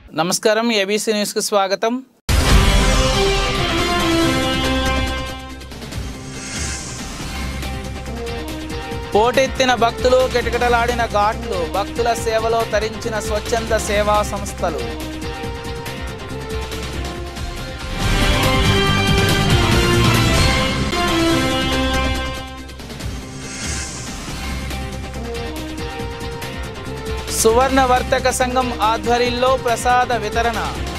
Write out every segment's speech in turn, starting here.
నమస్కారం ఏబీసీ న్యూస్కి స్వాగతం పోటెత్తిన భక్తులు కిటకిటలాడిన ఘాట్లు భక్తుల సేవలో తరించిన స్వచ్ఛంద సేవా సంస్థలు సువర్ణ వర్తక సంఘం ఆధ్వర్యంలో ప్రసాద వితరణ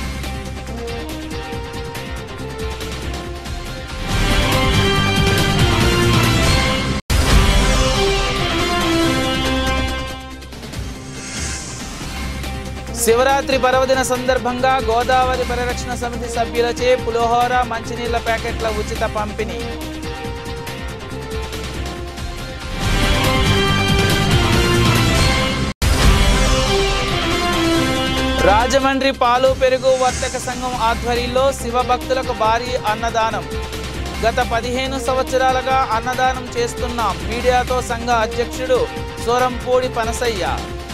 శివరాత్రి పర్వదిన సందర్భంగా గోదావరి పరిరక్షణ సమితి సభ్యులచే పులిహోర మంచినీళ్ల ప్యాకెట్ల ఉచిత పంపిణీ రాజమండ్రి పాలు పెరుగు వర్తక సంఘం ఆధ్వర్యంలో శివభక్తులకు భారీ అన్నదానం గత పదిహేను సంవత్సరాలుగా అన్నదానం చేస్తున్నాం మీడియాతో సంఘ అధ్యక్షుడు సోరంపూడి పనసయ్య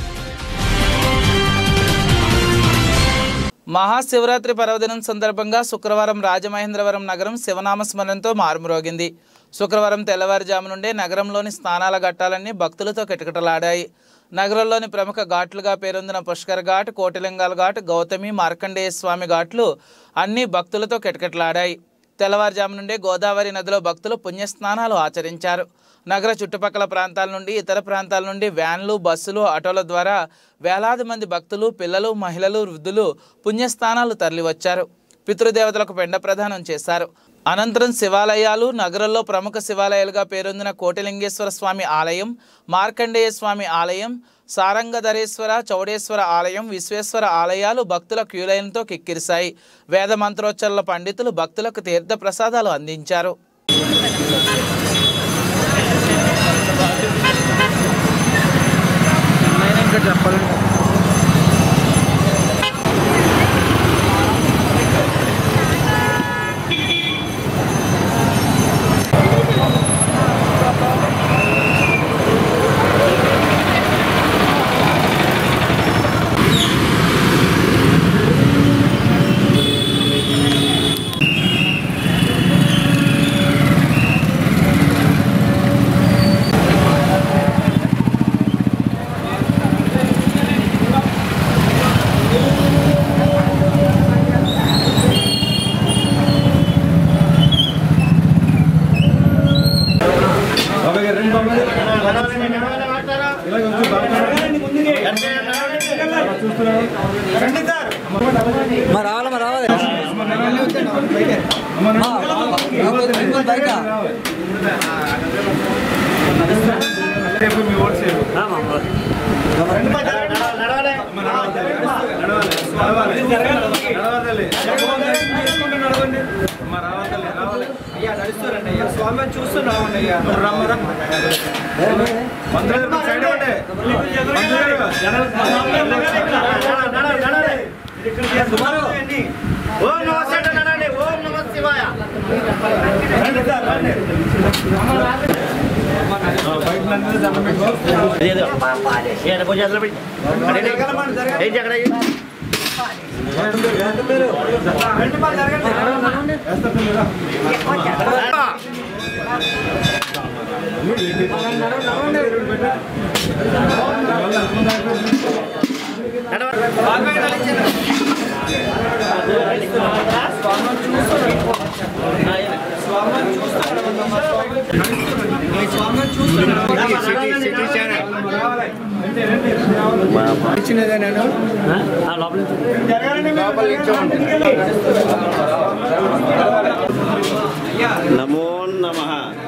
మహాశివరాత్రి పర్వదినం సందర్భంగా శుక్రవారం రాజమహేంద్రవరం నగరం శివనామ స్మరణతో మారుమ్రోగింది శుక్రవారం తెల్లవారుజాము నుండే నగరంలోని స్నానాల ఘట్టాలన్నీ భక్తులతో కిటకిటలాడాయి నగరంలోని ప్రముఖ ఘాట్లుగా పేరొందిన పుష్కర్ ఘాట్ కోటిలింగాల ఘాట్ గౌతమి మార్కండేయ స్వామి ఘాట్లు అన్నీ భక్తులతో కిటకిటలాడాయి తెల్లవారుజాము నుండే గోదావరి నదిలో భక్తులు పుణ్యస్నానాలు ఆచరించారు నగర చుట్టుపక్కల ప్రాంతాల నుండి ఇతర ప్రాంతాల నుండి వ్యాన్లు బస్సులు ఆటోల ద్వారా వేలాది మంది భక్తులు పిల్లలు మహిళలు వృద్ధులు పుణ్యస్థానాలు తరలివచ్చారు పితృదేవతలకు పెండ ప్రదానం చేశారు అనంతరం శివాలయాలు నగరంలో ప్రముఖ శివాలయాలుగా పేరొందిన కోటిలింగేశ్వర స్వామి ఆలయం మార్కండేయ స్వామి ఆలయం సారంగధరేశ్వర చౌడేశ్వర ఆలయం విశ్వేశ్వర ఆలయాలు భక్తుల క్యూలైన్తో కిక్కిరిశాయి వేద మంత్రోచ్చరుల పండితులు భక్తులకు తీర్థ ప్రసాదాలు అందించారు మరి రావాలి మరి రావాలి ఆ, రాకపోతే మిమ్మల్ని బయట స్వామి చూస్తున్నామండి అయ్యా ఓం నమ శివాయ ఓం నమ శివాయ ఏదో కొంచెం అందులో పెట్టి. అడే, ఏం చెక్కడ ఇచ్చినదే నేను నమో నమ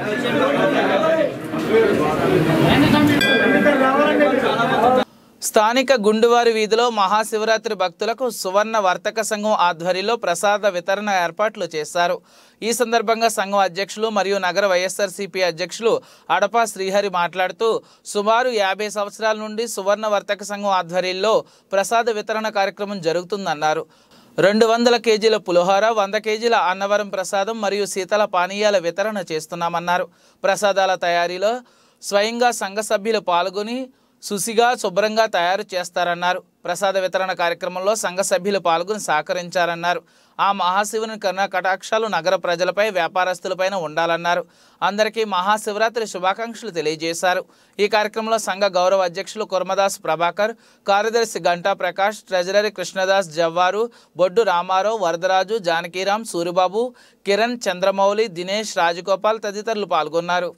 స్థానిక గుండువారి వీధిలో మహాశివరాత్రి భక్తులకు సువర్ణ వర్తక సంఘం ఆధ్వర్యంలో ప్రసాద వితరణ ఏర్పాట్లు చేశారు ఈ సందర్భంగా సంఘం అధ్యక్షులు మరియు నగర వైఎస్ఆర్సీపీ అధ్యక్షులు అడపా శ్రీహరి మాట్లాడుతూ సుమారు యాభై సంవత్సరాల నుండి సువర్ణ వర్తక సంఘం ఆధ్వర్యంలో ప్రసాద వితరణ కార్యక్రమం జరుగుతుందన్నారు రెండు వందల కేజీల పులిహోర వంద కేజీల అన్నవరం ప్రసాదం మరియు శీతల పానీయాల వితరణ చేస్తున్నామన్నారు ప్రసాదాల తయారీలో స్వయంగా సంఘ సభ్యులు పాల్గొని సుసిగా శుభ్రంగా తయారు చేస్తారన్నారు ప్రసాద వితరణ కార్యక్రమంలో సంఘ సభ్యులు పాల్గొని సహకరించారన్నారు ఆ మహాశివుని కరుణ కటాక్షాలు నగర ప్రజలపై వ్యాపారస్తులపైన ఉండాలన్నారు అందరికీ మహాశివరాత్రి శుభాకాంక్షలు తెలియజేశారు ఈ కార్యక్రమంలో సంఘ గౌరవ అధ్యక్షులు కుర్మదాస్ ప్రభాకర్ కార్యదర్శి గంటా ప్రకాష్ ట్రెజరరీ కృష్ణదాస్ జవ్వారు బొడ్డు రామారావు వరదరాజు జానకీరాం సూరిబాబు కిరణ్ చంద్రమౌళి దినేష్ రాజగోపాల్ తదితరులు పాల్గొన్నారు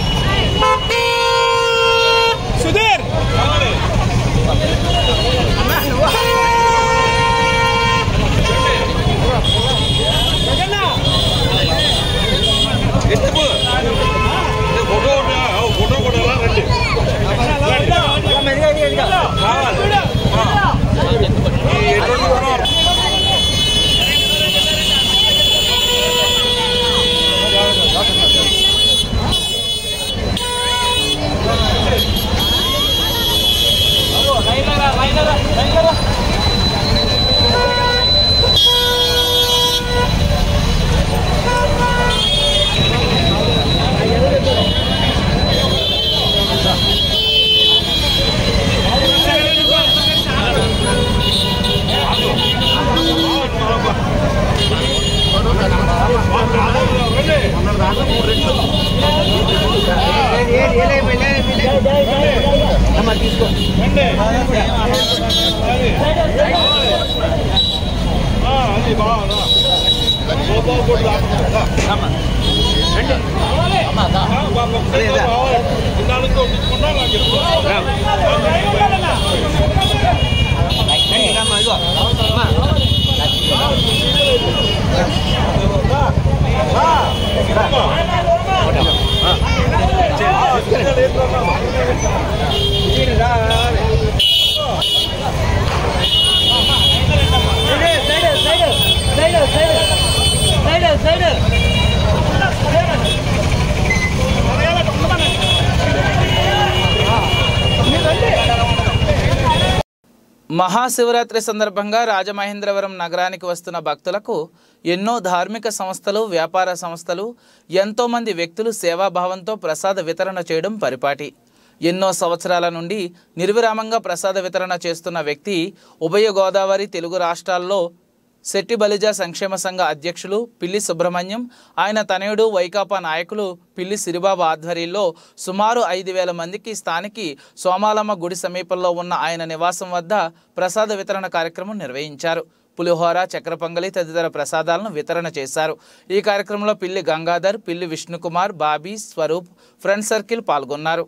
మహాశివరాత్రి సందర్భంగా రాజమహేంద్రవరం నగరానికి వస్తున్న భక్తులకు ఎన్నో ధార్మిక సంస్థలు వ్యాపార సంస్థలు ఎంతోమంది వ్యక్తులు సేవాభావంతో ప్రసాద వితరణ చేయడం పరిపాటి ఎన్నో సంవత్సరాల నుండి నిర్విరామంగా ప్రసాద వితరణ చేస్తున్న వ్యక్తి ఉభయ గోదావరి తెలుగు రాష్ట్రాల్లో శెట్టి బలిజ సంక్షేమ సంఘ అధ్యక్షులు పిల్లి సుబ్రహ్మణ్యం ఆయన తనయుడు వైకాపా నాయకులు పిల్లి సిరిబాబు ఆధ్వర్యంలో సుమారు ఐదు వేల మందికి స్థానికి సోమాలమ్మ గుడి సమీపంలో ఉన్న ఆయన నివాసం వద్ద ప్రసాద వితరణ కార్యక్రమం నిర్వహించారు పులిహోర చక్ర పొంగలి తదితర ప్రసాదాలను వితరణ చేశారు ఈ కార్యక్రమంలో Pilli Gangadhar Pilli Vishnukumar Bobby Swaroop friend circle పాల్గొన్నారు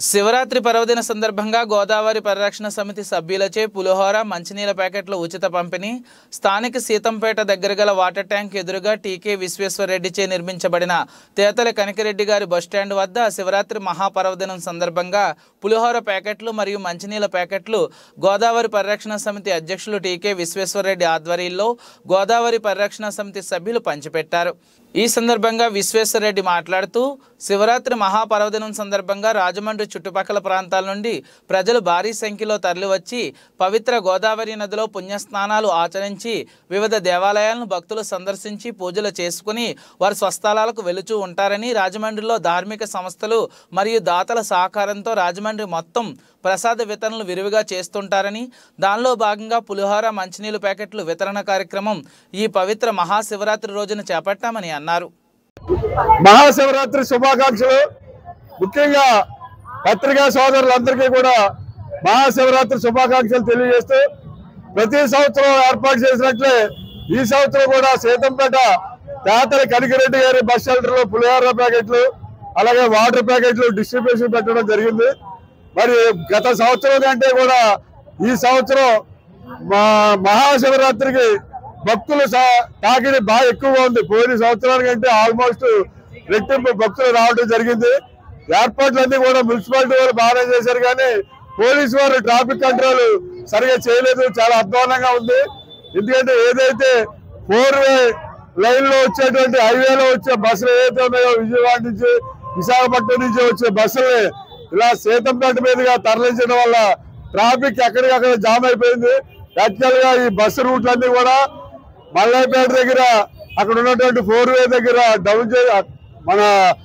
శివరాత్రి పర్వదిన సందర్భంగా గోదావరి పరిరక్షణ సమితి సభ్యులచే పులిహోర మంచినీళ్ళ ప్యాకెట్ల ఉచిత పంపిణీ స్థానిక సీతంపేట దగ్గర గల వాటర్ ట్యాంక్ ఎదురుగా టీకే విశ్వేశ్వరరెడ్డిచే నిర్మించబడిన తేతల కనకరెడ్డి గారి బస్టాండ్ వద్ద శివరాత్రి మహాపర్వదినం సందర్భంగా పులిహోర ప్యాకెట్లు మరియు మంచినీళ్ళ ప్యాకెట్లు గోదావరి పరిరక్షణ సమితి అధ్యక్షులు టీకే విశ్వేశ్వరరెడ్డి ఆధ్వర్యంలో గోదావరి పరిరక్షణ సమితి సభ్యులు పంచిపెట్టారు ఈ సందర్భంగా విశ్వేశ్వరరెడ్డి మాట్లాడుతూ శివరాత్రి మహాపర్వదినం సందర్భంగా రాజమండ్రి చుట్టుపక్కల ప్రాంతాల నుండి ప్రజలు భారీ సంఖ్యలో తరలివచ్చి పవిత్ర గోదావరి నదిలో పుణ్యస్నానాలు ఆచరించి వివిధ దేవాలయాలను భక్తులు సందర్శించి పూజలు చేసుకుని వారి స్వస్థలాలకు వెలుచూ ఉంటారని రాజమండ్రిలో ధార్మిక సంస్థలు మరియు దాతల సహకారంతో రాజమండ్రి మొత్తం ప్రసాద వితరణలు విరివిగా చేస్తుంటారని దానిలో భాగంగా పులిహోర మంచినీళ్ళు ప్యాకెట్లు వితరణ కార్యక్రమం ఈ పవిత్ర మహాశివరాత్రి రోజున చేపట్టామని అన్నారు మహాశివరాత్రి శుభాకాంక్షలు ముఖ్యంగా పత్రికా సోదరులందరికీ కూడా మహాశివరాత్రి శుభాకాంక్షలు తెలియజేస్తూ ప్రతి సంవత్సరం ఏర్పాటు చేసినట్లే ఈ సంవత్సరం కూడా సీతంపేట తాతల కనికిరెడ్డి గారి బస్ షెల్టర్ లో పులిహోర ప్యాకెట్లు అలాగే వాటర్ ప్యాకెట్లు డిస్ట్రిబ్యూషన్ పెట్టడం జరిగింది మరి గత సంవత్సరం కంటే కూడా ఈ సంవత్సరం మా మహాశివరాత్రికి భక్తులు సా- తాకిడి బాగా ఎక్కువగా ఉంది పోయిన సంవత్సరానికంటే ఆల్మోస్ట్ రెట్టింపు భక్తులు రావడం జరిగింది ఏర్పాట్లన్నీ కూడా మున్సిపాలిటీ వారు బాగానే చేశారు కానీ పోలీసు వారు ట్రాఫిక్ కంట్రోల్ సరిగా చేయలేదు చాలా అధ్వానంగా ఉంది ఎందుకంటే ఏదైతే ఫోర్ వే లైన్ లో వచ్చేటువంటి హైవేలో వచ్చే బస్సులు ఏదైతే ఉన్నాయో విజయవాడ నుంచి విశాఖపట్నం నుంచి వచ్చే బస్సుల్ని ఇలా సీతంపేట మీదుగా తరలించడం వల్ల ట్రాఫిక్ ఎక్కడికక్కడ జామ్ అయిపోయింది యాక్చువల్ గా ఈ బస్సు రూట్లన్నీ కూడా మల్లాయిపేట దగ్గర అక్కడ ఉన్నటువంటి ఫోర్ వే దగ్గర డౌన్ చే మన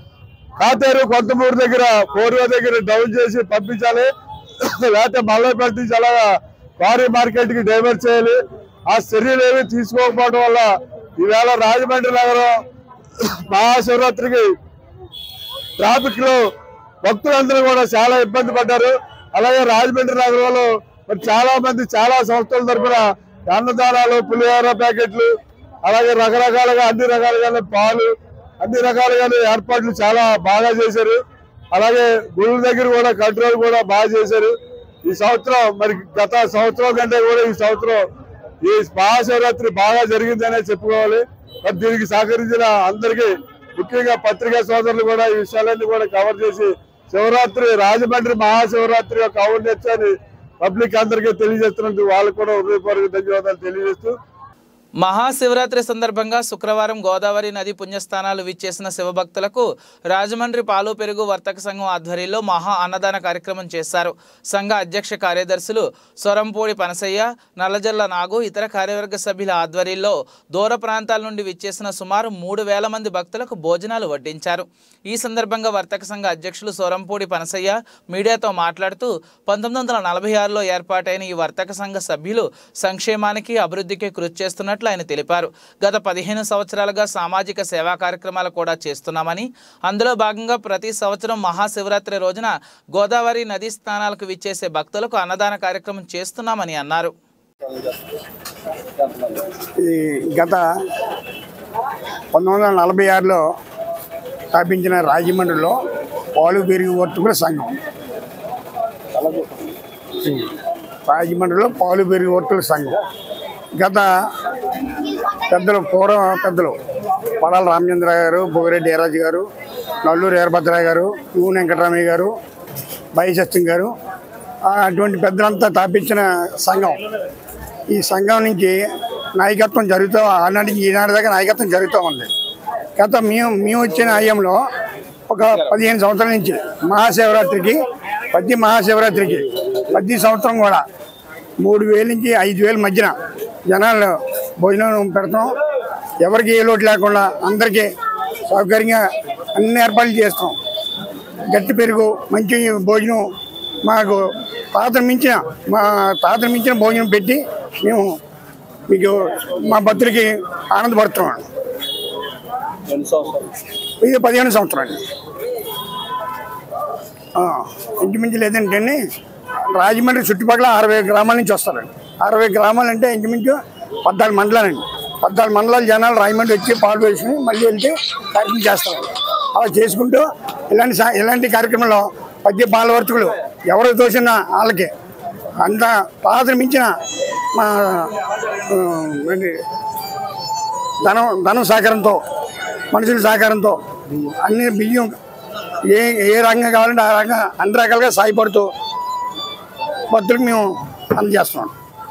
కాతేరు కొంతమూరు దగ్గర ఫోర్ వే దగ్గర డౌన్ చేసి పంపించాలి లేకపోతే మల్లాయిపేట నుంచి అలాగా కారీ మార్కెట్ కి డైవర్ట్ చేయాలి ఆ చర్యలు ఏవి తీసుకోకపోవడం వల్ల ఈవేళ రాజమండ్రి నగరం మహాశివరాత్రికి ట్రాఫిక్ లో భక్తులందరూ కూడా చాలా ఇబ్బంది పడ్డారు అలాగే రాజమండ్రి నగరంలో మరి చాలా మంది చాలా సంస్థల తరఫున అన్నదానాలు పులిహోర ప్యాకెట్లు అలాగే రకరకాలుగా అన్ని రకాలుగా పాలు అన్ని రకాలుగా ఏర్పాట్లు చాలా బాగా చేశారు అలాగే గుళ్ళ దగ్గర కూడా కంట్రోల్ కూడా బాగా చేశారు ఈ సంవత్సరం మరి గత సంవత్సరం కంటే కూడా ఈ సంవత్సరం ఈ మహాశివరాత్రి బాగా జరిగిందనే చెప్పుకోవాలి మరి దీనికి సహకరించిన అందరికీ ముఖ్యంగా పత్రికా సోదరులు కూడా ఈ విషయాలన్నీ కూడా కవర్ చేసి శివరాత్రి రాజమండ్రి మహాశివరాత్రి యొక్క ఔన్నత్యాన్ని పబ్లిక్ అందరికీ తెలియజేస్తున్నందుకు వాళ్ళకు కూడా హృదయపూర్వక ధన్యవాదాలు తెలియజేస్తూ మహాశివరాత్రి సందర్భంగా శుక్రవారం గోదావరి నది పుణ్యస్థానాలు విచ్చేసిన శివభక్తులకు రాజమండ్రి పాలు పెరుగు వర్తక సంఘం ఆధ్వర్యంలో మహా అన్నదాన కార్యక్రమం చేశారు సంఘ అధ్యక్ష కార్యదర్శులు సొరంపూడి పనసయ్య నల్లజల్ల నాగు ఇతర కార్యవర్గ సభ్యుల ఆధ్వర్యంలో దూర ప్రాంతాల నుండి విచ్చేసిన సుమారు మూడు వేల మంది భక్తులకు భోజనాలు వడ్డించారు ఈ సందర్భంగా వర్తక సంఘ అధ్యక్షులు సొరంపూడి పనసయ్య మీడియాతో మాట్లాడుతూ పంతొమ్మిది వందల నలభై ఆరులో ఏర్పాటైన ఈ వర్తక సంఘ సభ్యులు సంక్షేమానికి అభివృద్ధికి కృషి చేస్తున్నట్లు ఆయన తెలిపారు గత పదిహేను సంవత్సరాలుగా సామాజిక సేవా కార్యక్రమాలు కూడా చేస్తున్నామని అందులో భాగంగా ప్రతి సంవత్సరం మహాశివరాత్రి రోజున గోదావరి నదీ స్నానాలకు విచ్చేసే భక్తులకు అన్నదాన కార్యక్రమం చేస్తున్నామని అన్నారు ఇది గత పంతొమ్మిది వందల నలభై ఆరులో స్థాపించిన రాజమండ్రిలో పాలు పెరుగు వర్తకుల సంఘం రాజమండ్రిలో పాలు పెరుగు వర్తకుల సంఘం గత పెద్దలు పూర్వ పెద్దలు పడాల రామచంద్ర గారు బొగిరెడ్డి ఏరాజు గారు నల్లూరు వీరభద్రయ్య గారు యూ వెంకటరామయ్య గారు బైసత్యం గారు ఆ, అటువంటి పెద్దలంతా స్థాపించిన సంఘం ఈ సంఘం నుంచి నాయకత్వం జరుగుతూ ఆనాటి నుంచి ఈనాటి దాకా నాయకత్వం జరుగుతూ ఉంది గత మేము మేము వచ్చిన హయాంలో ఒక పదిహేను సంవత్సరాల నుంచి మహాశివరాత్రికి ప్రతి మహాశివరాత్రికి ప్రతి సంవత్సరం కూడా మూడు వేల నుంచి ఐదు వేల మధ్యన జనాలు భోజనం పెడతాం ఎవరికి ఏ లోటు లేకుండా అందరికీ సౌకర్యంగా అన్ని ఏర్పాట్లు చేస్తాం గట్టి పెరుగు మంచి భోజనం మాకు తాతను మించిన మా తాతను మించిన భోజనం పెట్టి మేము మీకు మా భక్తులకి ఆనందపడుతున్నాం ఇది పదిహేను సంవత్సరాలు ఆ, ఇంచుమించు లేదంటే రాజమండ్రి చుట్టుపక్కల అరవై గ్రామాల నుంచి వస్తారండి అరవై గ్రామాలు అంటే ఇంచుమించు పద్నాలుగు మండలాలండి పద్నాలుగు మండలాల జనాలు రాజమండ్రి వచ్చి పాలు వేసుకుని మళ్ళీ వెళ్తే కార్యక్రమం చేస్తారు అలా చేసుకుంటూ ఇలాంటి సా- ఇలాంటి కార్యక్రమంలో పద్య బాలవర్తకులు ఎవరు తోచిన వాళ్ళకి అంత పాత్ర మించిన మా ఆ, ఏంటి, ధనం ధనం సహకారంతో మనుషుల సహకారంతో అన్ని బియ్యం ఏ ఏ రకంగా కావాలంటే ఆ రకంగా అన్ని రకాలుగా సాయపడుతూ భక్తులకు మేము అందజేస్తున్నాం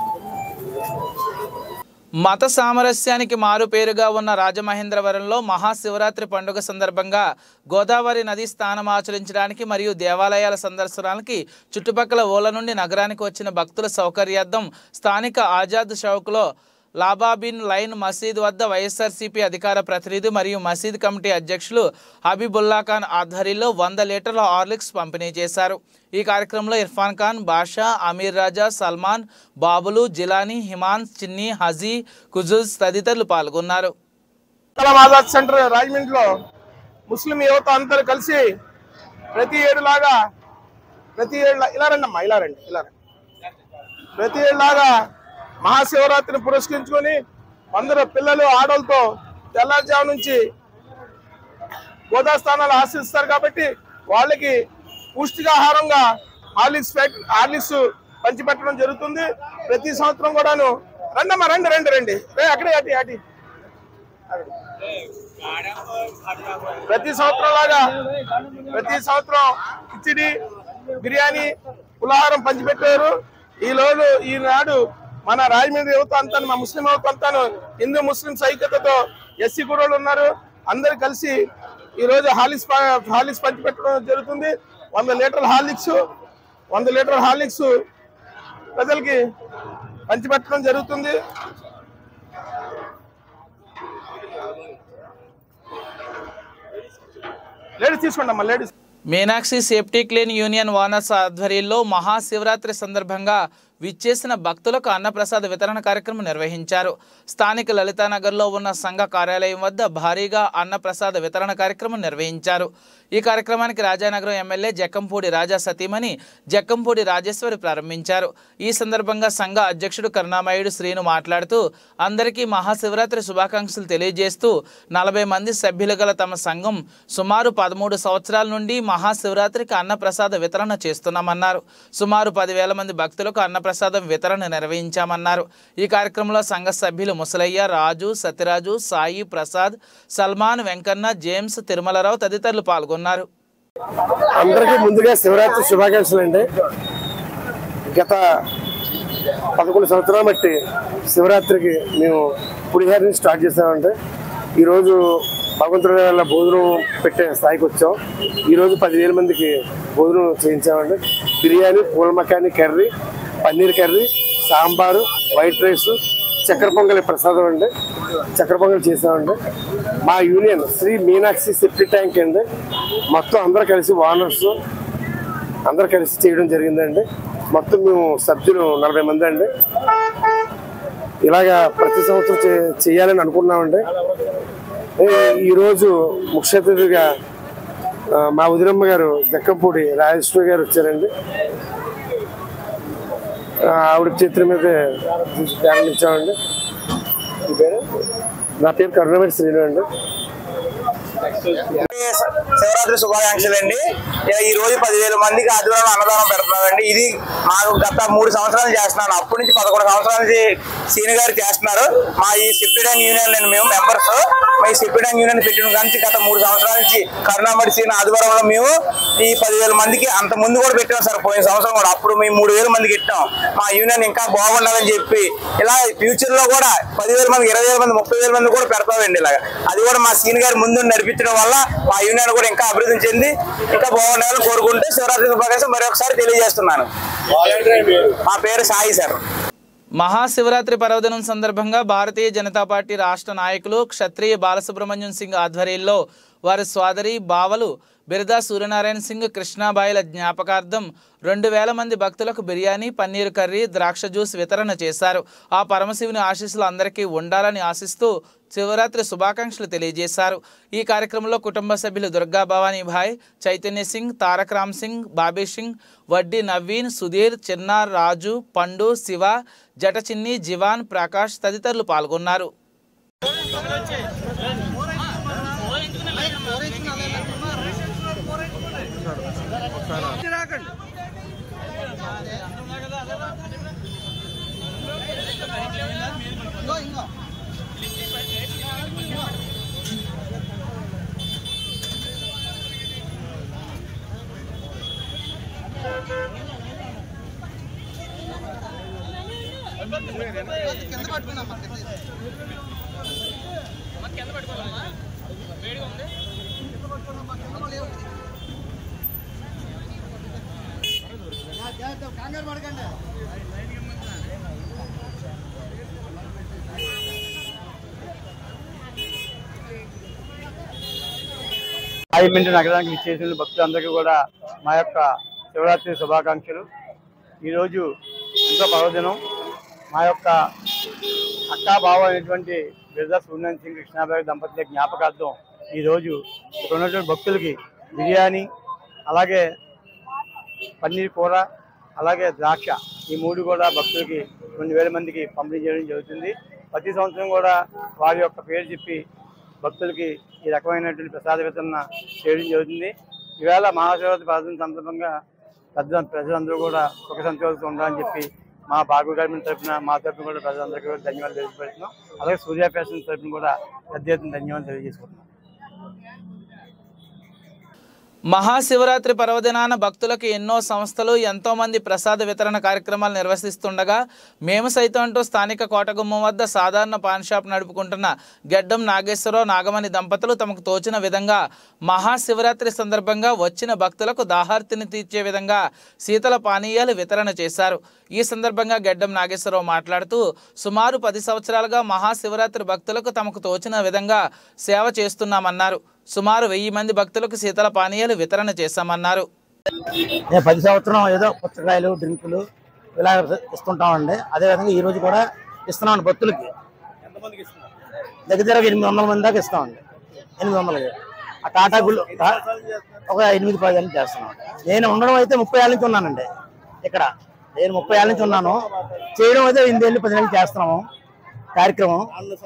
మత సామరస్యానికి మారు పేరుగా ఉన్న రాజమహేంద్రవరంలో మహాశివరాత్రి పండుగ సందర్భంగా గోదావరి నది స్నానం ఆచరించడానికి మరియు దేవాలయాల సందర్శనానికి చుట్టుపక్కల ఊళ్ళ నుండి నగరానికి వచ్చిన భక్తుల సౌకర్యార్థం స్థానిక ఆజాద్ చౌక్లో లాబాబిన్ లైన్ మసీద్ వద్ద వైఎస్ఆర్సీపీ అధికార ప్రతినిధి మరియు మసీద్ కమిటీ అధ్యక్షులు హబీబుల్లా ఖాన్ ఆధ్వర్యంలో వంద లీటర్ల హార్లిక్స్ పంపిణీ చేశారు ఈ కార్యక్రమంలో ఇర్ఫాన్ ఖాన్ బాషా అమీర్ రాజా సల్మాన్ బాబులు జిలానీ హిమాన్ చిన్ని హజీ కుజుజ్ తదితరులు పాల్గొన్నారు కలాం ఆజాద్ సెంటర్ రాజమండ్రిలో ముస్లిం యువత అందరూ కలిసి ప్రతి ఏడులాగా ప్రతి ఏళ్ళ ఇలా రండి అమ్మా ఇలా రండి ఇలా రండి ప్రతి ఏళ్ళలాగా మహాశివరాత్రిని పురస్కరించుకొని అందరూ పిల్లలు ఆడలతో తెల్లారుజాము నుంచి గోదా స్థానాలు ఆశిస్తారు కాబట్టి వాళ్ళకి పుష్టికాహారంగా హార్లిక్స్ ప్యాక్ హార్లిక్స్ పంచిపెట్టడం జరుగుతుంది ప్రతి సంవత్సరం కూడాను రండమ్మా రండి రండి రండి రే అక్కడే అటి అటి ప్రతి సంవత్సరం లాగా ప్రతి సంవత్సరం కిచిడి బిర్యానీ పులాహారం పంచిపెట్టారు ఈ రోజు ఈనాడు మన రాజమండ్రి యువత అంతా మా ముస్లిం యువత అంతాను హిందూ ముస్లిం ఐక్యతతో ఎస్సీ కూడా ఉన్నారు అందరు కలిసి ఈ రోజు హాలిక్స్ ప- హాలిక్స్ పంచిపెట్టడం జరుగుతుంది వంద లీటర్ల హార్లిక్స్ వంద లీటర్ల హార్లిక్స్ ప్రజలకి పంచిపెట్టడం జరుగుతుంది లేడీస్ తీసుకోండి అమ్మా ladies Meenakshi safety clean union owners ఆధ్వర్యంలో మహాశివరాత్రి సందర్భంగా విచ్చేసిన భక్తులకు అన్నప్రసాద వితరణ కార్యక్రమం నిర్వహించారు స్థానిక లలితానగర్లో ఉన్న సంఘ కార్యాలయం వద్ద భారీగా అన్నప్రసాద వితరణ కార్యక్రమం నిర్వహించారు ఈ కార్యక్రమానికి రాజానగరం ఎమ్మెల్యే జక్కంపూడి రాజా సతీమణి జక్కంపూడి రాజేశ్వరి ప్రారంభించారు ఈ సందర్భంగా సంఘ అధ్యక్షుడు కరుణామయుడు శ్రీను మాట్లాడుతూ అందరికీ మహాశివరాత్రి శుభాకాంక్షలు తెలియజేస్తూ నలభై మంది సభ్యులు గల తమ సంఘం సుమారు పదమూడు సంవత్సరాల నుండి మహాశివరాత్రికి అన్నప్రసాద వితరణ చేస్తున్నామన్నారు సుమారు పదివేల మంది భక్తులకు అన్నప్రసాదం వితరణ నిర్వహించామన్నారు ఈ కార్యక్రమంలో సంఘ సభ్యులు ముసలయ్య రాజు సత్యరాజు సాయి ప్రసాద్ సల్మాన్ వెంకన్న జేమ్స్ తిరుమలరావు తదితరులు పాల్గొన్నారు అందరికీ ముందుగా శివరాత్రి శుభాకాంక్షలు అండి గత పదకొండు సంవత్సరాలు బట్టి శివరాత్రికి మేము పులిహారిని స్టార్ట్ చేసామంటే ఈరోజు భగవంతుడి వల్ల భోజనం పెట్టే స్థాయికి వచ్చాం ఈరోజు పదివేల మందికి భోజనం చేయించామండి బిర్యానీ పూల makhani curry paneer curry sambar white rice చక్కెర పొంగలి ప్రసాదం అండి చక్కెర పొంగలి చేసామండి మా union Shri Meenakshi septic tank అండి మొత్తం అందరూ కలిసి ఓనర్స్ అందరూ కలిసి చేయడం జరిగిందండి మొత్తం మేము సభ్యులు నలభై మంది అండి ఇలాగా ప్రతి సంవత్సరం చే- చేయాలని అనుకున్నామండి ఈ- ఈరోజు ముఖ్య అతిథిగా ఆ, మా ఉదిరమ్మ గారు జక్కంపూడి రాజేశ్వరి గారు వచ్చారండి ఆ, ఆవిడ చేతుల మీద ప్రారంభించామండి మీ పేరు నా పేరు కరుణమేటి శ్రీను అండి శివరాత్రి శుభాకాంక్షలు అండి ఈ రోజు పదివేల మందికి ఆదివారం అన్నదానం పెడుతున్నామండి ఇది మాకు గత మూడు సంవత్సరాలు చేస్తున్నాను అప్పటి నుంచి పదకొండు సంవత్సరాల నుంచి సీని గారు చేస్తున్నారు మా ఈ సిప్పిడాంగ్ యూనియన్ నేను మేము మెంబర్స్ మా ఈ సిప్పిడాంగ్ యూనియన్ పెట్టిన కానీ గత మూడు సంవత్సరాల నుంచి కరుణామడి సీని ఆదివారంలో మేము ఈ పదివేల మందికి అంత ముందు కూడా పెట్టాం సార్ పోయిన సంవత్సరం కూడా అప్పుడు మేము మూడు వేల మందికి పెట్టాం మా యూనియన్ ఇంకా బాగుండాలని చెప్పి ఇలా ఫ్యూచర్ లో కూడా పదివేల మంది ఇరవై వేల మంది ముప్పై వేల మంది కూడా పెడతామండి ఇలాగా అది కూడా మా సీని గారి ముందు నడిపించడం వల్ల మా యూనియన్ కూడా ఇంకా అభివృద్ధి చెంది ఇంకా బాగుండాలని కోరుకుంటూ శివరాత్రి శుభాకాంక్షలు మరొకసారి తెలియజేస్తున్నాను మా పేరు సాయి సార్ మహాశివరాత్రి పర్వదినం సందర్భంగా భారతీయ జనతా పార్టీ రాష్ట్ర నాయకులు క్షత్రియ బాలసుబ్రహ్మణ్యం సింగ్ ఆధ్వర్యంలో వారి సోదరి బావలు బిరదా సూర్యనారాయణ సింగ్ కృష్ణాబాయిల జ్ఞాపకార్థం రెండు వేల మంది భక్తులకు బిర్యానీ పన్నీరు కర్రీ ద్రాక్ష జ్యూస్ వితరణ చేశారు ఆ పరమశివుని ఆశీస్సులు అందరికీ ఉండాలని ఆశిస్తూ శివరాత్రి శుభాకాంక్షలు తెలియజేశారు ఈ కార్యక్రమంలో కుటుంబ సభ్యులు దుర్గా భవానీ భాయ్ చైతన్య సింగ్ తారక్ రామ్ సింగ్ బాబీ సింగ్ వడ్డీ నవీన్ సుధీర్ చిన్నార్ రాజు పండు శివ జటచిన్ని జివాన్ ప్రకాష్ తదితరులు పాల్గొన్నారు Thank you. రాజమండ్రి నగరానికి విచ్చేసిన భక్తులందరికీ కూడా మా యొక్క శివరాత్రి శుభాకాంక్షలు ఈరోజు ఎంతో పర్వదినం మా యొక్క అక్కా బావ అయినటువంటి బిర్దా సూర్యనారాయణ సింగ్ కృష్ణాబాయి దంపతుల జ్ఞాపకార్థం ఈరోజు ఇక్కడ ఉన్నటువంటి భక్తులకి బిర్యానీ అలాగే పన్నీర్ కూర అలాగే ద్రాక్ష ఈ మూడు కూడా భక్తులకి రెండు వేల మందికి పంపిణీ చేయడం జరుగుతుంది ప్రతి సంవత్సరం కూడా వారి యొక్క పేరు చెప్పి భక్తులకి ఈ రకమైనటువంటి ప్రసాద వితరణ చేయడం జరుగుతుంది ఈవేళ మహాశివరాత్రి పర్వదిన సందర్భంగా పెద్ద ప్రజలందరూ కూడా సుఖ సంతోషంతో ఉండాలని చెప్పి మా బాగు గారి తరఫున మా తరఫున కూడా ప్రజలందరికీ కూడా ధన్యవాదాలు తెలియజేస్తున్నాం అలాగే సూర్య ఫ్యాషన్ తరఫున కూడా పెద్ద ఎత్తున ధన్యవాదాలు తెలియజేసుకుంటున్నాం మహాశివరాత్రి పర్వదినాన భక్తులకు ఎన్నో సంస్థలు ఎంతో మంది ప్రసాద వితరణ కార్యక్రమాలు నిర్వహిస్తుండగా మేము సైతం అంటూ స్థానిక కోటగుమ్మం వద్ద సాధారణ పాన్ షాప్ నడుపుకుంటున్న గెడ్డం నాగేశ్వరరావు నాగమణి దంపతులు తమకు తోచిన విధంగా మహాశివరాత్రి సందర్భంగా వచ్చిన భక్తులకు దాహార్తిని తీర్చే విధంగా శీతల పానీయాలు వితరణ చేశారు ఈ సందర్భంగా గెడ్డం నాగేశ్వరరావు మాట్లాడుతూ సుమారు పది సంవత్సరాలుగా మహాశివరాత్రి భక్తులకు తమకు తోచిన విధంగా సేవ చేస్తున్నామన్నారు సుమారు వెయ్యి మంది భక్తులకు శీతల పానీయాలు వితరణ చేశామన్నారు నేను పది సంవత్సరం ఏదో పుచ్చకాయలు డ్రింకులు ఇలా ఇస్తుంటామండి అదేవిధంగా ఈ రోజు కూడా ఇస్తున్నామండి భక్తులకి దగ్గర దగ్గర ఎనిమిది వందల మంది దాకా ఇస్తామండి ఎనిమిది వందలకి ఆ టాటా గుళ్ళు టా- ఒక ఎనిమిది పది ఏళ్ళు చేస్తున్నాం నేను ఉండడం అయితే ముప్పై ఏళ్ళ నుంచి ఉన్నానండి ఇక్కడ నేను ముప్పై ఏళ్ళ నుంచి ఉన్నాను చేయడం అయితే ఎనిమిది ఏళ్ళు పది నెలలు చేస్తున్నాము కార్యక్రమం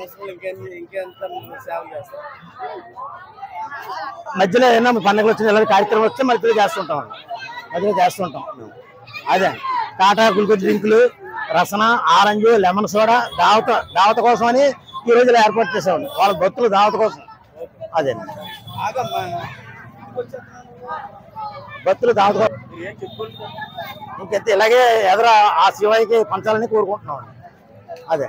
మధ్యలో ఏదైనా పండుగలు వచ్చిన ఇలాంటి కార్యక్రమం వస్తే మధ్యలో చేస్తుంటాం అండి మధ్యలో చేస్తుంటాం మేము అదే టాటా గ్లూకోజ్ డ్రింకులు రసన ఆరెంజ్ లెమన్ సోడా దావత దావత కోసం అని ఈ రోజు ఇలా ఏర్పాటు చేసామండి వాళ్ళ భక్తులు దావత కోసం అదే భక్తులు దావత కోసం ఇంకెంత ఇలాగే ఎదుర ఆ శివయ్యకి పంచాలని కోరుకుంటున్నాం అండి అదే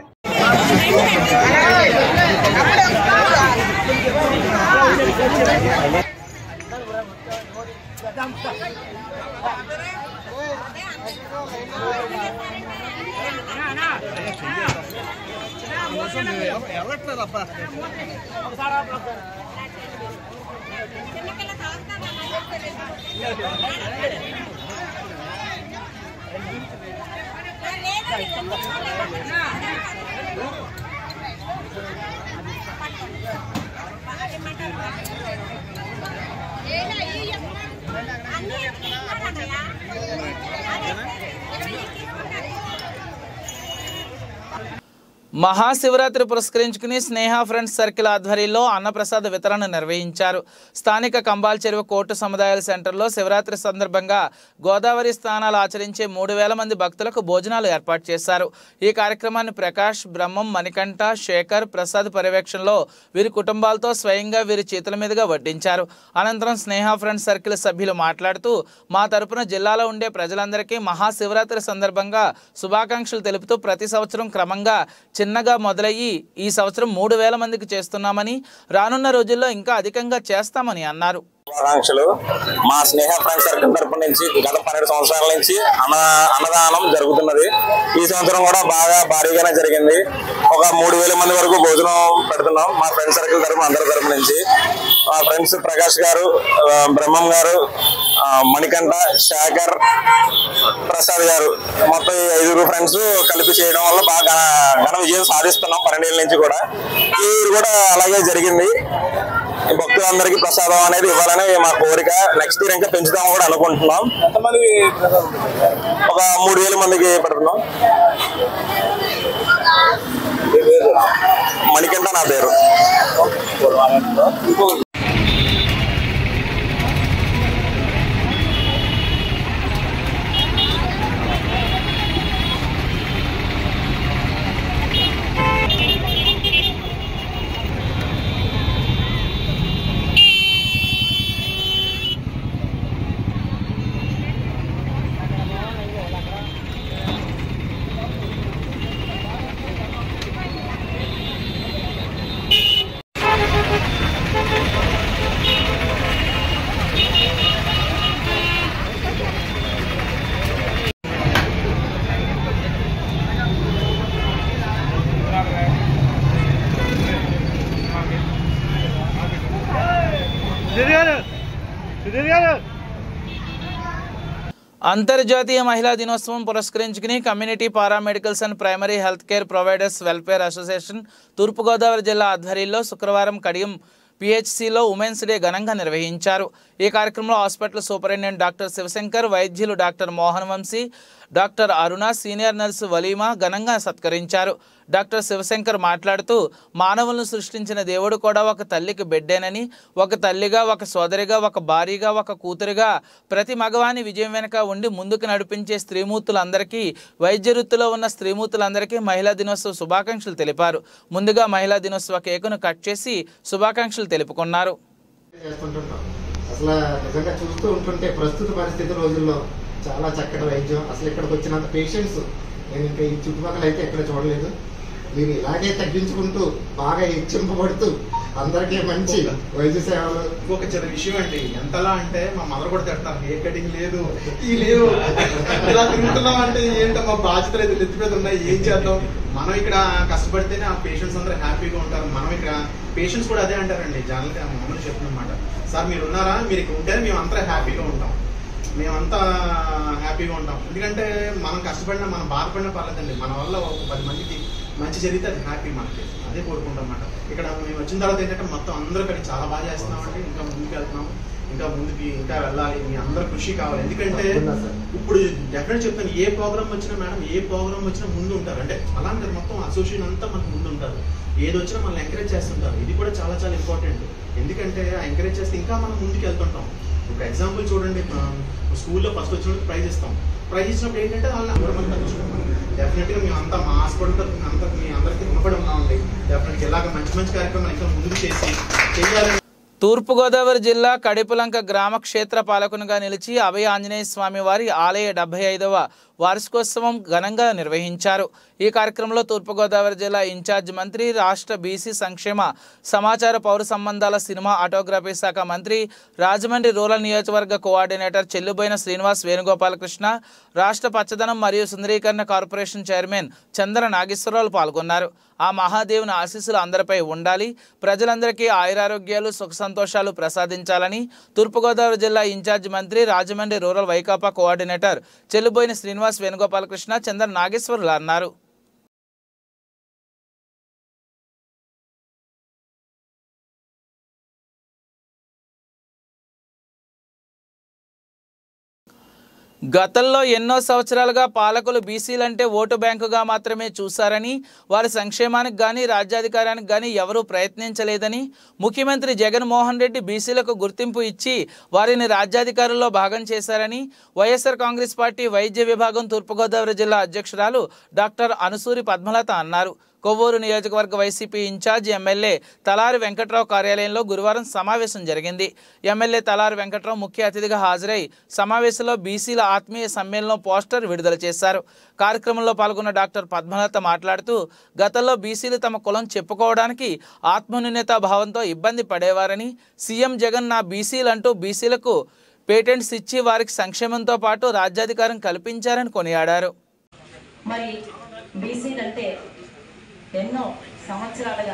మహాశివరాత్రి పురస్కరించుకుని స్నేహ ఫ్రెండ్స్ సర్కిల్ ఆధ్వర్యంలో అన్నప్రసాద వితరణ నిర్వహించారు స్థానిక కంబాల్ చెరువు కోర్టు సముదాయాల సెంటర్లో శివరాత్రి సందర్భంగా గోదావరి స్నానాలు ఆచరించే మూడు వేల మంది భక్తులకు భోజనాలు ఏర్పాటు చేశారు ఈ కార్యక్రమాన్ని ప్రకాష్ బ్రహ్మం మణికంఠ శేఖర్ ప్రసాద్ పర్యవేక్షణలో వీరి కుటుంబాలతో స్వయంగా వీరి చేతుల మీదుగా వడ్డించారు అనంతరం స్నేహ ఫ్రెండ్స్ సర్కిల్ సభ్యులు మాట్లాడుతూ మా తరపున జిల్లాలో ఉండే ప్రజలందరికీ మహాశివరాత్రి సందర్భంగా శుభాకాంక్షలు తెలుపుతూ ప్రతి సంవత్సరం క్రమంగా చిన్నగా మొదలయ్యి ఈ సంవత్సరం మూడు వేల మందికి చేస్తున్నామని రానున్న రోజుల్లో ఇంకా అధికంగా చేస్తామని అన్నారు శుభాకాంక్షలు మా స్నేహ ఫ్రెండ్ సర్కిల్ తరపు నుంచి గత పన్నెండు సంవత్సరాల నుంచి అన్న అన్నదానం జరుగుతున్నది ఈ సంవత్సరం కూడా బాగా భారీగానే జరిగింది ఒక మూడు వేల మంది వరకు భోజనం పెడుతున్నాం మా ఫ్రెండ్ సర్కిల్ తరపు అందరి తరపు నుంచి మా ఫ్రెండ్స్ ప్రకాష్ గారు ఆ, బ్రహ్మం గారు ఆ, మణికంఠ శేఖర్ ప్రసాద్ గారు మొత్తం ఈ ఐదుగురు ఫ్రెండ్స్ కలిపి చేయడం వల్ల బాగా ఘన- ఘన విజయం సాధిస్తున్నాం పన్నెండేళ్ళ నుంచి కూడా ఈ ఊరు కూడా అలాగే జరిగింది ఈ భక్తులందరికీ ప్రసాదం అనేది ఇవ్వాలని మా కోరిక నెక్స్ట్ ఇయర్ ఇంకా పెంచుదాం కూడా అనుకుంటున్నాం ఒక మూడు వేల మందికి పెడుతున్నాం మణికంఠ నా పేరు అంతర్జాతీయ మహిళా దినోత్సవం పురస్కరించుకుని community paramedicals and primary health care providers welfare association తూర్పుగోదావరి జిల్లా ఆధ్వర్యంలో శుక్రవారం కడియం పిహెచ్సిలో ఉమెన్స్ డే ఘనంగా నిర్వహించారు ఈ కార్యక్రమంలో హాస్పిటల్ సూపరింటెండెంట్ డాక్టర్ శివశంకర్ వైద్యులు doctor Mohan Vamsi doctor Aruna senior nurse Valima ఘనంగా సత్కరించారు డాక్టర్ శివశంకర్ మాట్లాడుతూ మానవులను సృష్టించిన దేవుడు కూడా ఒక తల్లికి బిడ్డేనని ఒక తల్లిగా ఒక సోదరిగా ఒక భార్యగా ఒక కూతురిగా ప్రతి మగవాని విజయం వెనుక ఉండి ముందుకు నడిపించే స్త్రీమూర్తులందరికీ వైద్య వృత్తిలో ఉన్న స్త్రీమూర్తులందరికీ మహిళా దినోత్సవ శుభాకాంక్షలు తెలిపారు ముందుగా మహిళా దినోత్సవ కేకును కట్ చేసి శుభాకాంక్షలు తెలుపుకున్నారు చేస్తుంటుంటాం అసలు నిజంగా చూస్తూ ఉంటుంటే ప్రస్తుత పరిస్థితి రోజుల్లో చాలా చక్కటి వైద్యం అసలు ఇక్కడికి వచ్చినంత పేషెంట్స్ నేను ఇంకా ఈ చుట్టుపక్కల అయితే ఎక్కడ చూడలేదు మీరు ఇలాగే తగ్గించుకుంటూ బాగా హెచ్చింపబడుతూ అందరికీ మంచి వైద్య సేవలు ఇంకొక చిన్న విషయం అండి ఎంతలా అంటే మా మదర్ కూడా తింటున్నారు హెయిర్ కటింగ్ లేదు ఈ లేవు ఇలా తిరుగుతున్నాం అంటే ఏంటో మా బాధ్యతలు అయితే నెత్తి మీద ఉన్నాయి ఏం చేద్దాం మనం ఇక్కడ కష్టపడితేనే ఆ పేషెంట్స్ అందరూ హ్యాపీగా ఉంటారు మనం ఇక్కడ పేషెంట్స్ కూడా అదే అంటారండి జనరల్ గా మామూలు చెప్తున్నమాట సార్ మీరు ఉన్నారా మీరు ఇక్కడ ఉంటేనే మేము అంతా హ్యాపీగా ఉంటాం మేమంతా హ్యాపీగా ఉంటాం ఎందుకంటే మనం కష్టపడినా మనం బాధపడినా పర్లేదండి మన వల్ల ఒక పది మందికి మంచి జరిగితే అది హ్యాపీ మనకి అదే కోరుకుంటాం అన్నమాట ఇక్కడ మేము వచ్చిన తర్వాత ఏంటంటే మొత్తం అందరూ ఇక్కడ చాలా బాగా చేస్తున్నామండి ఇంకా ముందుకు వెళ్తున్నాం ఇంకా ముందుకి ఇంకా వెళ్ళాలి మీ అందరూ కృషి కావాలి ఎందుకంటే ఇప్పుడు డెఫినెట్ చెప్తాను ఏ ప్రోగ్రామ్ వచ్చినా మేడం ఏ ప్రోగ్రామ్ వచ్చినా ముందు ఉంటారు అంటే అలాంటి మొత్తం అసోసియేషన్ అంతా మనకు ముందు ఉంటారు ఏది వచ్చినా మనల్ని ఎంకరేజ్ చేస్తుంటారు ఇది కూడా చాలా చాలా ఇంపార్టెంట్ ఎందుకంటే ఆ ఎంకరేజ్ చేస్తే ఇంకా మనం ముందుకు వెళ్తుంటాం ఇప్పుడు ఎగ్జాంపుల్ చూడండి స్కూల్లో ఫస్ట్ వచ్చినప్పుడు ప్రైజ్ ఇస్తాం ప్రైజ్ ఇచ్చినప్పుడు ఏంటంటే వాళ్ళని అందరూ మనం తగ్గించుకుంటాం డెఫినెట్ గా మేము అంతా మా హాస్పిటల్ తరఫున అంతా మీ అందరికీ రుణపడి ఉన్నామండి డెఫినెట్ ఇలాగ మంచి మంచి కార్యక్రమాలు ఇంకా ముందుకు చేసి చేయాలని తూర్పుగోదావరి జిల్లా కడిపులంక గ్రామ క్షేత్ర పాలకునిగా నిలిచి అభయ ఆంజనేయ స్వామి వారి ఆలయ డెబ్బై ఐదవ వార్షికోత్సవం ఘనంగా నిర్వహించారు ఈ కార్యక్రమంలో తూర్పుగోదావరి జిల్లా ఇన్ఛార్జ్ మంత్రి రాష్ట్ర బీసీ సంక్షేమ సమాచార పౌర సంబంధాల సినిమా ఆటోగ్రఫీ శాఖ మంత్రి రాజమండ్రి రూరల్ నియోజకవర్గ కోఆర్డినేటర్ చెల్లుబోయిన శ్రీనివాస్ వేణుగోపాలకృష్ణ రాష్ట్ర పచ్చదనం మరియు సుందరీకరణ కార్పొరేషన్ చైర్మన్ చంద్ర నాగేశ్వరరావు పాల్గొన్నారు ఆ మహాదేవుని ఆశీస్సులు అందరిపై ఉండాలి ప్రజలందరికీ ఆయురారోగ్యాలు సుఖ సంతోషాలు ప్రసాదించాలని తూర్పుగోదావరి జిల్లా ఇన్ఛార్జ్ మంత్రి రాజమండ్రి రూరల్ వైకాపా కోఆర్డినేటర్ చెల్లుబోయిన శ్రీనివాస్ వేణుగోపాలకృష్ణ చంద్ర నాగేశ్వరులు అన్నారు గతంలో ఎన్నో సంవత్సరాలుగా పాలకులు బీసీలంటే ఓటు బ్యాంకుగా మాత్రమే చూశారని వారి సంక్షేమానికి కానీ రాజ్యాధికారానికి కానీ ఎవరూ ప్రయత్నించలేదని ముఖ్యమంత్రి జగన్మోహన్ రెడ్డి బీసీలకు గుర్తింపు ఇచ్చి వారిని రాజ్యాధికారుల్లో భాగం చేశారని వైఎస్ఆర్ కాంగ్రెస్ పార్టీ వైద్య విభాగం తూర్పుగోదావరి జిల్లా అధ్యక్షురాలు డాక్టర్ అనుసూరి పద్మలత అన్నారు కొవ్వూరు నియోజకవర్గ వైసీపీ ఇన్ఛార్జ్ ఎమ్మెల్యే తలారి వెంకట్రావు కార్యాలయంలో గురువారం సమావేశం జరిగింది ఎమ్మెల్యే తలారి వెంకట్రావు ముఖ్య అతిథిగా హాజరై సమావేశంలో బీసీల ఆత్మీయ సమ్మేళనం పోస్టర్ విడుదల చేశారు కార్యక్రమంలో పాల్గొన్న డాక్టర్ పద్మలత మాట్లాడుతూ గతంలో బీసీలు తమ కులం చెప్పుకోవడానికి ఆత్మన్యూన్యతా భావంతో ఇబ్బంది పడేవారని సీఎం జగన్ నా బీసీలంటూ బీసీలకు పేటెంట్స్ ఇచ్చి వారికి సంక్షేమంతో పాటు రాజ్యాధికారం కల్పించారని కొనియాడారు మరి బీసీలు అంటే ఎన్నో సంవత్సరాలుగా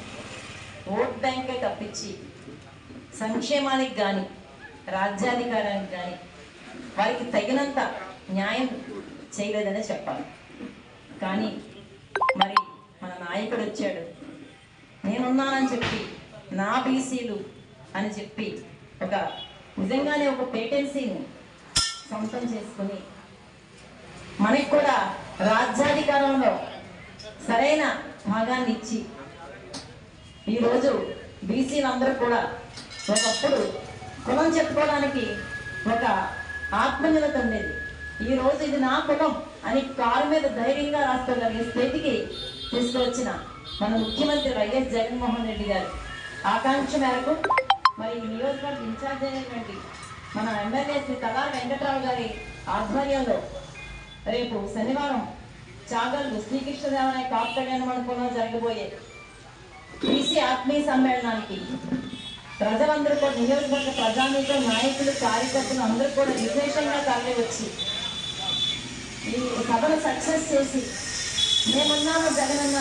ఓట్ బ్యాంకే తప్పించి సంక్షేమానికి కానీ రాజ్యాధికారానికి కానీ వారికి తగినంత న్యాయం చేయలేదనే చెప్పాలి కానీ మరి మన నాయకుడు వచ్చాడు నేనున్నానని చెప్పి నా బీసీలు అని చెప్పి ఒక నిజంగానే ఒక పేటెన్సీని సొంతం చేసుకుని మనకి కూడా రాజ్యాధికారంలో సరైన భాగాన్ని ఇచ్చి ఈరోజు బీసీలందరూ కూడా ఒకప్పుడు కులం చెప్పుకోవడానికి ఒక ఆత్మీయత ఉండేది ఈ రోజు ఇది నా కులం అని కారు మీద ధైర్యంగా రాసుకోగలిగే స్థితికి తీసుకువచ్చిన మన ముఖ్యమంత్రి వైఎస్ జగన్మోహన్ రెడ్డి గారు ఆకాంక్ష మేరకు మరి ఈ నియోజకవర్గ ఇన్ఛార్జ్ అయినటువంటి మన ఎమ్మెల్యే శ్రీ తలారి వెంకట్రావు గారి ఆధ్వర్యంలో రేపు శనివారం చాగల్లు శ్రీకృష్ణదేవరాయ కాపు కళ్యాణ మండపంలో జరగబోయే బీసీ ఆత్మీయ సమ్మేళనానికి ప్రజలందరూ కూడా నియోజకవర్గ ప్రజానీకులు నాయకులు కార్యకర్తలు అందరూ కూడా విశేషంగా తరలి వచ్చి ఈ సభను సక్సెస్ చేసి మేమున్నాము జగనన్న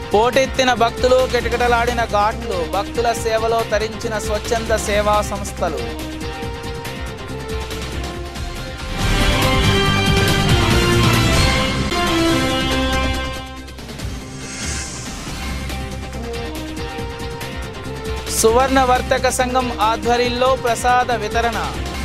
పోటెత్తిన భక్తులు కిటకిటలాడిన ఘాట్లు భక్తుల సేవలో తరించిన స్వచ్ఛంద సేవా సంస్థలు సువర్ణ వర్తక సంఘం ఆధ్వర్యంలో ప్రసాద వితరణ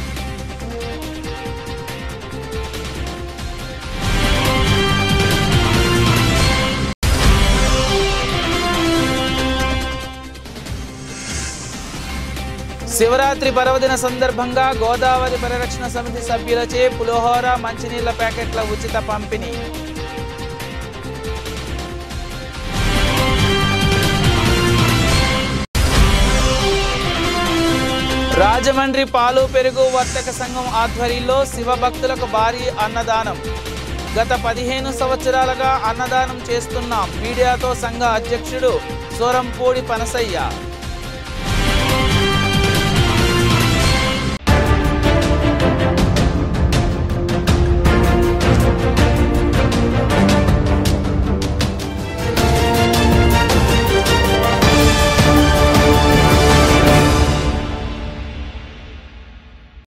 శివరాత్రి పర్వదిన సందర్భంగా గోదావరి పరిరక్షణ సమితి సభ్యులచే పులిహోర మంచినీళ్ల ప్యాకెట్ల ఉచిత పంపిణీ రాజమండ్రి పాలు పెరుగు వర్తక సంఘం ఆధ్వర్యంలో శివభక్తులకు భారీ అన్నదానం గత పదిహేను సంవత్సరాలుగా అన్నదానం చేస్తున్నాం మీడియాతో సంఘ అధ్యక్షుడు సోరంపూడి పనసయ్య